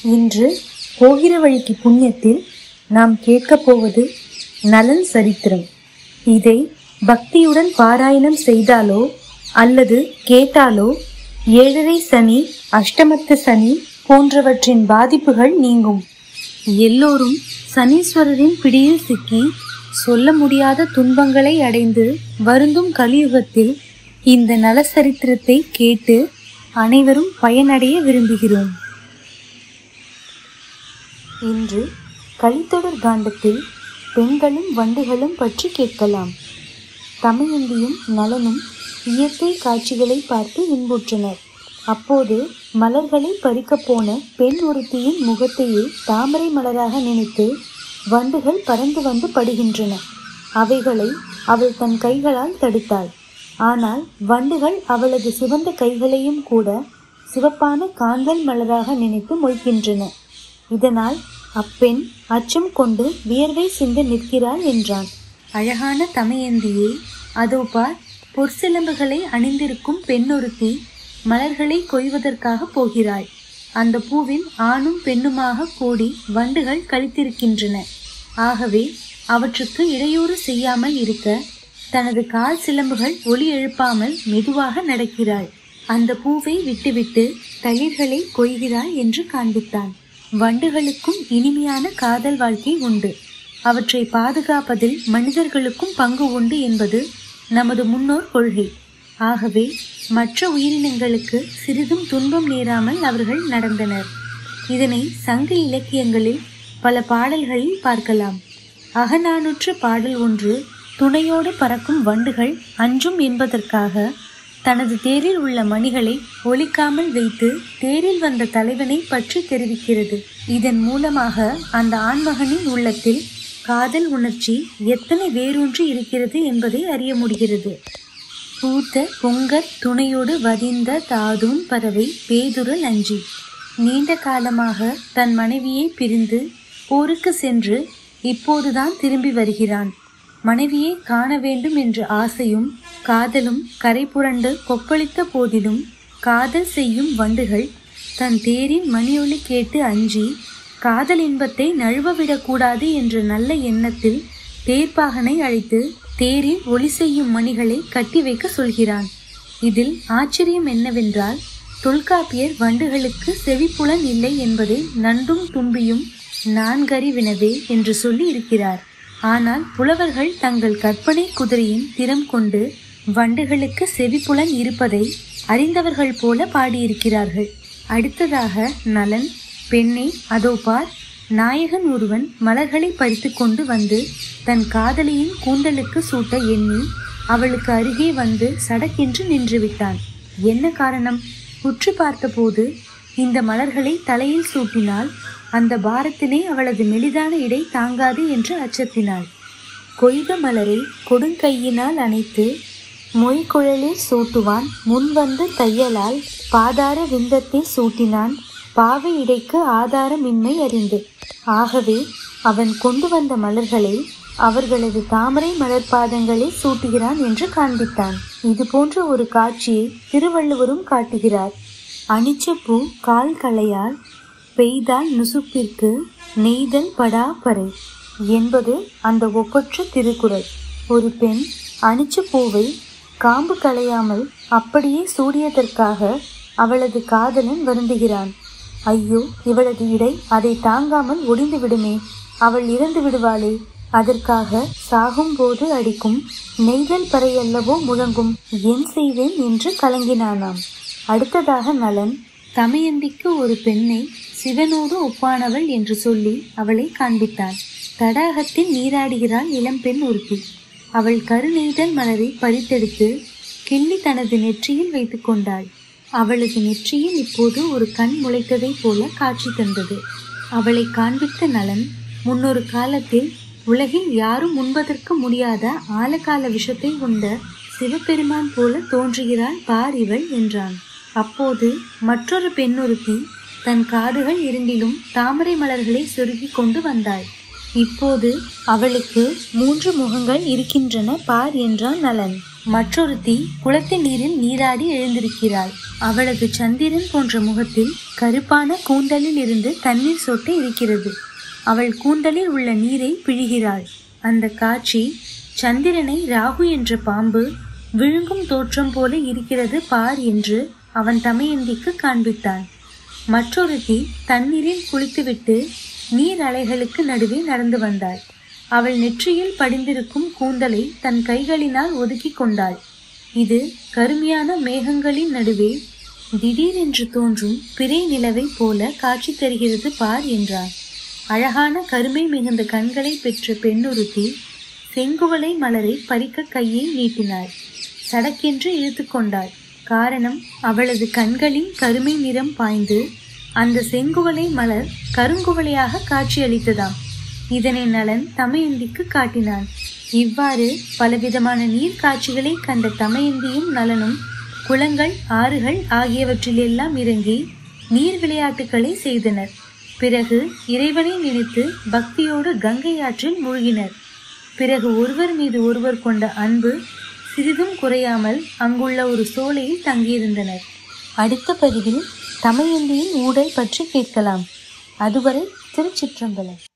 இன்று போகிற வழிக்கு புண்ணியத்தில் நாம் கேட்கப் போவது நலன் சரித்திரம் இதை பக்தியுடன் பாராயணம் செய்தாலோ அல்லது கேட்டாலோ ஏழரை சனி அஷ்டமத்து சனி போன்றவற்றின் பாதிப்புகள் நீங்கும் எல்லோரும் சனீஸ்வரரின் பிடியில் சிக்கி சொல்ல முடியாத துன்பங்களை அடைந்து வருந்தும் கலியுகத்தில் இந்த நலசரித்திரத்தை கேட்டு அனைவரும் பயனடைய விரும்புகிறோம் இன்று கலித்தொடர் காண்டத்தில் பெண்களும் வண்டுகளும் பற்றி கேட்கலாம் தமயந்தியும் நலனும் இயற்கை காட்சிகளை பார்த்து இன்புற்றனர் அப்போது மலர்களை பறிக்கப் போன பெண் ஒருத்தியின் முகத்தையே தாமரை மலராக நினைத்து வண்டுகள் பறந்து வந்து படுகின்றன அவைகளை அவள் தன் கைகளால் தடுத்தாள் ஆனால் வண்டுகள் அவளது சிவந்த கைகளையும் கூட சிவப்பான காந்தல் மலராக நினைத்து மொய்க்கின்றன இதனால் அப்பெண் அச்சம் கொண்டு வியர்வை சிந்து நிற்கிறாள் என்றான் அழகான தமையந்தியே அதோ பார் பொற்சிலம்புகளை அணிந்திருக்கும் பெண்ணொருத்தி மலர்களை கொய்வதற்காக போகிறாள் அந்த பூவில் ஆணும் பெண்ணுமாக கூடி வண்டுகள் கழித்திருக்கின்றன ஆகவே அவற்றுக்கு இடையூறு செய்யாமல் இருக்க தனது கால் சிலம்புகள் ஒளி எழுப்பாமல் மெதுவாக நடக்கிறாள் அந்த பூவை விட்டுவிட்டு தளிர்களை கொய்கிறாள் என்று காண்பித்தான் வண்டுகளுக்கும் இனிமையான காதல் வாழ்க்கை உண்டு அவற்றை பாதுகாப்பதில் மனிதர்களுக்கும் பங்கு உண்டு என்பது நமது முன்னோர் கொள்கை ஆகவே மற்ற உயிரினங்களுக்கு சிறிதும் துன்பம் நேராமல் அவர்கள் நடந்தனர் இதனை சங்க இலக்கியங்களில் பல பாடல்களில் பார்க்கலாம் அகநானூற்று பாடல் ஒன்று துணையோடு பறக்கும் வண்டுகள் அஞ்சும் என்பதற்காக தனது தேரில் உள்ள மணிகளை ஒலிக்காமல் வைத்து தேரில் வந்த தலைவனை பற்றி தெரிவிக்கிறது இதன் மூலமாக அந்த ஆண்மகனின் உள்ளத்தில் காதல் உணர்ச்சி எத்தனை வேரூன்றி இருக்கிறது என்பதை அறிய முடிகிறது பூத்த பொங்கற் துணையோடு வதிந்த தாதும் பறவை பேதுரல் அஞ்சி நீண்ட காலமாக தன் மனைவியை பிரிந்து போருக்கு சென்று இப்போதுதான் திரும்பி வருகிறான் மனைவியை காண வேண்டும் என்ற ஆசையும் காதலும் கரை புரண்டு கொப்பளித்த போதிலும் காதல் செய்யும் வண்டுகள் தன் தேரின் மணியொலி கேட்டு அஞ்சி காதல் இன்பத்தை நழுவவிடக்கூடாது என்ற நல்ல எண்ணத்தில் தேர்ப்பாகனை அழைத்து தேரில் ஒளி செய்யும் மணிகளை கட்டி வைக்க சொல்கிறான் இதில் ஆச்சரியம் என்னவென்றால் தொல்காப்பியர் வண்டுகளுக்கு செவிப்புலன் இல்லை என்பதை நன்றும் தும்பியும் நான்கறிவினவே என்று சொல்லி இருக்கிறார் ஆனால் புலவர்கள் தங்கள் கற்பனை குதிரையின் திறம் கொண்டு வண்டுகளுக்கு செவிப்புலன் இருப்பதை அறிந்தவர்கள் போல பாடியிருக்கிறார்கள் அடுத்ததாக நலன் பெண்ணே அதோ பார் நாயகன் ஒருவன் மலர்களை பறித்து கொண்டு வந்து தன் காதலியின் கூந்தலுக்கு சூட்ட எண்ணி அவளுக்கு அருகே வந்து சடக்கென்று நின்று விட்டான் என்ன காரணம் உற்று பார்த்தபோது இந்த மலர்களை தலையில் சூட்டினால் அந்த பாரத்தினை அவளது மெலிதான இடை தாங்காது என்று அச்சத்தினாள் கொய்த மலரை கொடுங்கையினால் அணைத்து மொய்குழலில் சூட்டுவான் முன்வந்து தையலால் பாதார விந்தத்தை சூட்டினான் பாவை இடைக்கு ஆதாரமின்மை அறிந்து ஆகவே அவன் கொண்டு வந்த மலர்களை அவர்களது தாமரை மலர் பாதங்களை சூட்டுகிறான் என்று காண்பித்தான் இது போன்ற ஒரு காட்சியை திருவள்ளுவரும் காட்டுகிறார் அனிச்ச பூ கால் களையால் பெய்தால் நுசுப்பிற்கு நெய்தல் படா பறை என்பது அந்த ஒப்பற்ற திருக்குறள் ஒரு பெண் அனிச்ச பூவை காம்பு களையாமல் அப்படியே சூடியதற்காக அவளது காதலன் வருந்துகிறான் ஐயோ இவளது இடை அதை தாங்காமல் ஒடிந்து விடுமே அவள் இறந்து விடுவாளே அதற்காக சாகும்போது அடிக்கும் நெய்தல் பறையல்லவோ முழங்கும் என் செய்வேன் என்று கலங்கினானாம் அடுத்ததாக நலன் தமயந்திக்கு ஒரு பெண்ணை சிவனோடு ஒப்பானவள் என்று சொல்லி அவளை காண்பித்தான் தடாகத்தில் நீராடுகிறாள் இளம்பெண் ஒருத்தி அவள் கருநெய்தல் மலரை பறித்தெடுத்து கிள்ளி தனது நெற்றியில் வைத்துக் கொண்டாள் அவளது நெற்றியில் இப்போது ஒரு கண் முளைத்ததைப் போல காட்சி தந்தது அவளை காண்பித்த நலன் முன்னொரு காலத்தில் உலகில் யாரும் உண்பதற்கு முடியாத ஆழகால விஷத்தை உண்ட சிவபெருமான் போல தோன்றுகிறாள் பார் இவள் என்றான் அப்போது மற்றொரு பெண்ணொருத்தி தன் காதுகள் இரண்டிலும் தாமரை மலர்களை சொருகிக் கொண்டு வந்தாள் இப்போது அவளுக்கு மூன்று முகங்கள் இருக்கின்றன பார் என்றான் நலன் மற்றொருத்தி குளத்தின் நீரில் நீராடி எழுந்திருக்கிறாள் அவளது சந்திரன் போன்ற முகத்தில் கருப்பான கூந்தலில் இருந்து தண்ணீர் சொட்டு இருக்கிறது அவள் கூந்தலில் உள்ள நீரை பிழிகிறாள் அந்த காட்சி சந்திரனை ராகு என்ற பாம்பு விழுங்கும் தோற்றம் போல இருக்கிறது பார் என்று அவன் தமையந்திக்கு காண்பித்தான் மற்றொருத்தி தண்ணீரில் குளித்துவிட்டு நீர் அலைகளுக்கு நடுவே நடந்து வந்தாள் அவள் நெற்றியில் படிந்திருக்கும் கூந்தலை தன் கைகளினால் ஒதுக்கி கொண்டாள் இது கருமையான மேகங்களின் நடுவே திடீரென்று தோன்றும் பிறை நிலவை போல காட்சி தருகிறது பார் என்றான் அழகான கருமை மிகுந்த கண்களை பெற்ற பெண்ணொருத்தி செங்குவளை மலரை பறிக்க கையை நீட்டினாள் சடக்கென்று இழுத்து கொண்டாள் காரணம் அவளது கண்களின் கருமை நிறம் பாய்ந்து அந்த செங்குவளை மலர் கருங்குவளையாக காட்சியளித்ததாம் இதனை நலன் தமயந்திக்கு காட்டினான் இவ்வாறு பலவிதமான நீர் காட்சிகளை கண்ட தமயந்தியும் நலனும் குளங்கள் ஆறுகள் ஆகியவற்றிலெல்லாம் இறங்கி நீர் விளையாட்டுகளை செய்தனர் பிறகு இறைவனை நினைத்து பக்தியோடு கங்கை ஆற்றில் மூழ்கினர் பிறகு ஒருவர் மீது ஒருவர் கொண்ட அன்பு சிறிதும் குறையாமல் அங்குள்ள ஒரு சோலையில் தங்கியிருந்தனர் அடுத்த பதிவில் தமையந்தியின் ஊடல் பற்றி கேட்கலாம் அதுவரை திருச்சிற்றம்பலம்